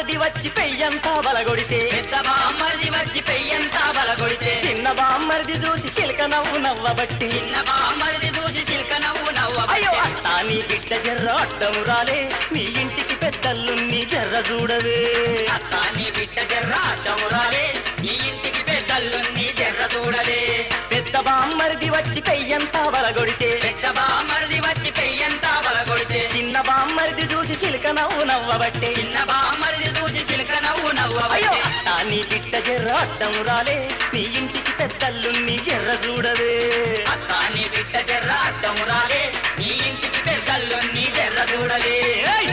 బామ్మర్ది వచ్చి పెయ్యంతా బలగొడితే పెద్ద బామ్మరిది వచ్చి పెయ్యంతా బలగొడితే చిన్న బామ్మర్ది చూసి చిలక నవ్వు నవ్వబట్టి చిన్న బామ్మరిది చూసి చిల్క నవ్వు అయ్యో నవ్వ అత్తా నీ బిడ్డ జర్ర అడ్డము రాలే నీ ఇంటికి పెద్దల్లు నీ జర్ర చూడవే అత్త నీ బిడ్డ జర్ర అడ్డము రాలే నీ ఇంటికి పెద్దల్లు నీ జర్ర చూడలే పెద్ద బామ్మర్ది వచ్చి పెయ్యంతా బలగొడితే పెద్ద బామ్మరిది వచ్చి పెయ్యంతా బలగొడితే చిన్న బామ్మర్ది చూసి చిలక నవ్వు నవ్వబట్టే చిన్న బామ్మరిది చూసి చిల్క నవ్వు నవ్వ అయ్యో అత్తా నీ బిడ్డ జర్ర అడ్డము రాలే నీ ఇంటికి పెద్దల్లు నీ జర్ర చూడవే అత్త నీ బిడ్డ జర్ర అడ్డము రాలే నీ ఇంటికి పెద్దల్లు నీ జర్ర చూడలే ఏయ్!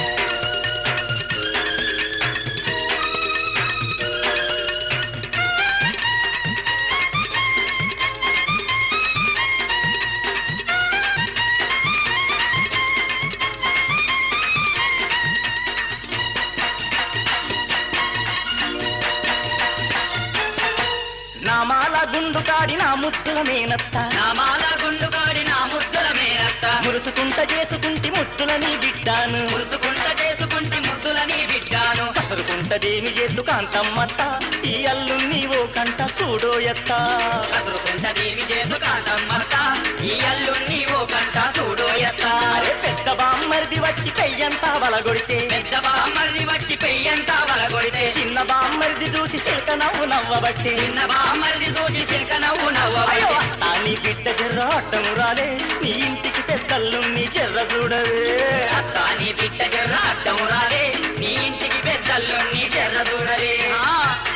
నామాల గుండు కాడి నా ముద్దుల మేనత్త నా మాల గుండు కాడి నా ముద్దుల మేనత్త మురుసుకుంట చేసుకుంటి ముద్దుల నీ బిడ్డాను మురుసుకుంట చేసుకుంటే ముద్దుల నీ బిడ్డాను కసరుకుంటదేమి చేతు కాంతమ్మత్త ఈ అల్లు నీవో కంట చూడోయత్త కసురుకుంట దేవి చేతు కాంతమ్మత్త ఈ అల్లుణ్ణి ఓ కంట చూడోయత్త అరే పెద్ద బామ్మర్ది వచ్చి పెయ్యంతా బలగొడితే పెద్ద బామ్మరిది వచ్చి పెయ్యంతా వలగొడితే చిన్న బామ్మర్ది చూసి చిలక నవ్వు నవ్వబట్టి చిన్న బామ్మరిది చూసి చిల్క నవ్వు అయ్యో నవ్వ అత్తా నీ బిడ్డ జర్ర అడ్డము రాలే నీ ఇంటికి పెద్దల్లు నీ జర్ర చూడవే అత్త నీ బిడ్డ జర్ర అడ్డము రాలే నీ ఇంటికి పెద్దల్లుణ్ణి జర్ర చూడలే ఆ,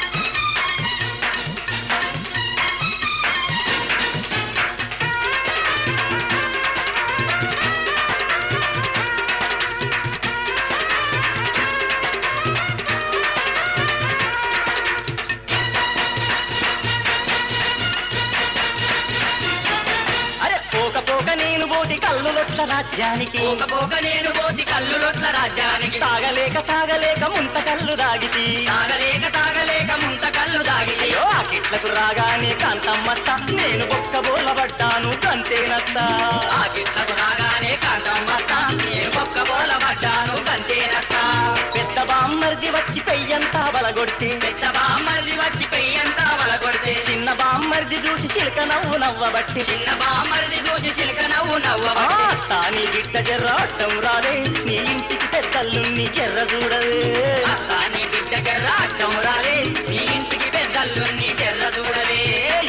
అరే పోక పోక నేను పోతి కళ్ళు లొట్ల రాజ్యానికి పోక పోక నేను పోతి కళ్ళు లొట్ల రాజ్యానికి తాగలేక తాగలేక ముంత కళ్ళు దాగితి తాగలేక తాగలేక ముంత కళ్ళు దాగి అయ్యో ఆ కిట్లకు రాగానే కాంతమ్మత్త నేను బొక్క బోలబడ్డాను కంతేనత్త ఆ గిట్లకు రాగానే కాంతమ్మత్త నేను ఒక్క బోల పడ్డాను కంతేనత్త పెద్ద బామ్మర్ది వచ్చి పెయ్యంతా బలగొడితే పెద్ద బామ్మరిది వచ్చి పెయ్యంతా వలగొడితే చిన్న బామ్మర్ది చూసి చిలక నవ్వు నవ్వబట్టి చిన్న బామ్మరిది చూసి చిలక నవ్వు నవ్వ ఆ, తాని బిడ్డ జర్ర అడ్డం రాలే నీ ఇంటికి పెద్దల్లు నీ జర్ర చూడవే అత్త నీ బిడ్డ జర్ర అడ్డం రాలే నీ ఇంటికి పెద్దల్లు నీ జర్ర చూడలే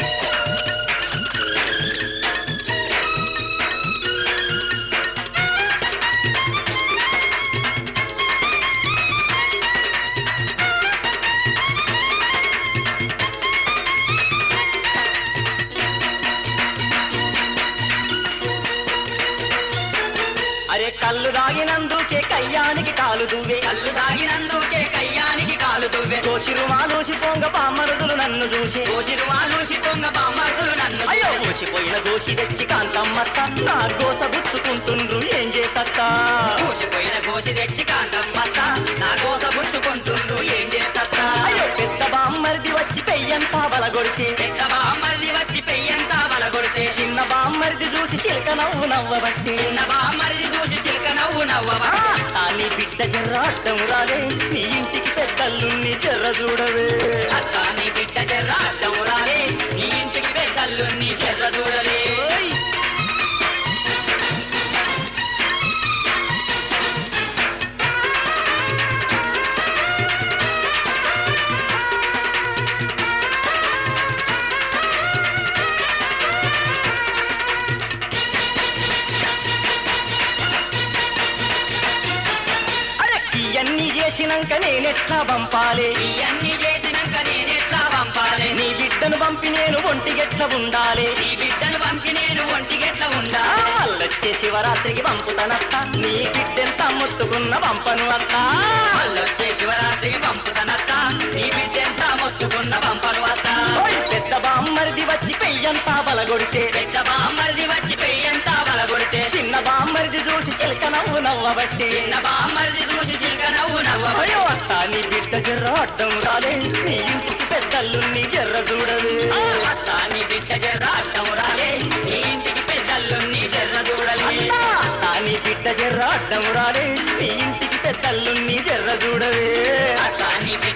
అరే కళ్ళు దాగినందుకే కయ్యానికి కాలు దువ్వే కళ్ళు తాగినందుకే కయ్యానికి కాలు దువ్వె దోషిరు మాలోసి పొంగ పామరుదులు నన్ను చూసే కోసిరు వాలూసి పొంగ బామ్మరుదులు నన్ను అయ్యో చూసె. మోసిపోయిన దోషి తెచ్చి కాంతమ్మత్త నా గోస గుచ్చుకుంటుండ్రు ఏం చేతత్త కోసిపోయిన కోసి తెచ్చి కాంతమ్మత్త నా కోస గుచ్చుకుంటుండ్రు ఏం చేస్తత్త అయ్యో పెద్ద బామ్మర్ది వచ్చి పెయ్యంతా బలగొడితే పెద్ద బామ్మరిది వచ్చి పెయ్యంతా వలగొడితే చిన్న బామ్మర్ది చూసి చిలక నవ్వు నవ్వబట్టి చిన్న బామ్మరిది చూసి చిలక నవ్వు నవ్వవ ఆ నీ బిడ్డ జర్ర అడ్డం రాలే నీ ఇంటికి పెద్దల్లు నీ జర్ర చూడవే అత్త నీ బిడ్డ జర్ర అడ్డము రాలే నీ ఇంటికి పెద్దల్లు నీ జర్ర చూడలే ఓయ్! అరే ఇవన్నీ చేసినాక నేనెట్లా పంపాలే ఇవన్నీ చేసినాక నేనెట్లా పంపాలి నీ బిడ్డను పంపి నేను ఒంటిగెట్ల ఉండాలి నీ బిడ్డను పంపి నేను ఒంటిగెట్ల ఆ, ఉండా మళ్ళొచ్చే శివరాత్రికి పంపుతానత్త నీ బిడ్డెంత మొత్తుకున్న పంపను అత్త మళ్ళొచ్చే శివరాత్రికి పంపుతానత్త నీ బిడ్డెంత మొత్తుకున్న పంపను అత్త ఓయ్ పెద్ద బామ్మరిది వచ్చి పెయ్యంతా బలగొడితే పెద్ద బామ్మరిది వచ్చి పెయ్యంతా వలగొడితే చిన్న బామ్మరిది చూసి చిలక నవ్వు నవ్వబట్టి చిన్న బామ్మరిది చూసి చిలక నవ్వు నవ్వ అయ్యో అత్త నీ బిడ్డ జర్ర అడ్డం రాలే నీ ఇంటికి పెద్దల్లు నీ జర్ర చూడవే అత్త నీ బిడ్డ జర్ర అడ్డం రాలే నీ ఇంటికి పెద్దల్లు నీ జర్ర చూడలే అత్త నీ బిడ్డ జర్ర అడ్డం రాలే నీ ఇంటికి పెద్దల్లు నీ జర్ర చూడవే అక్క నీ బిడ్డ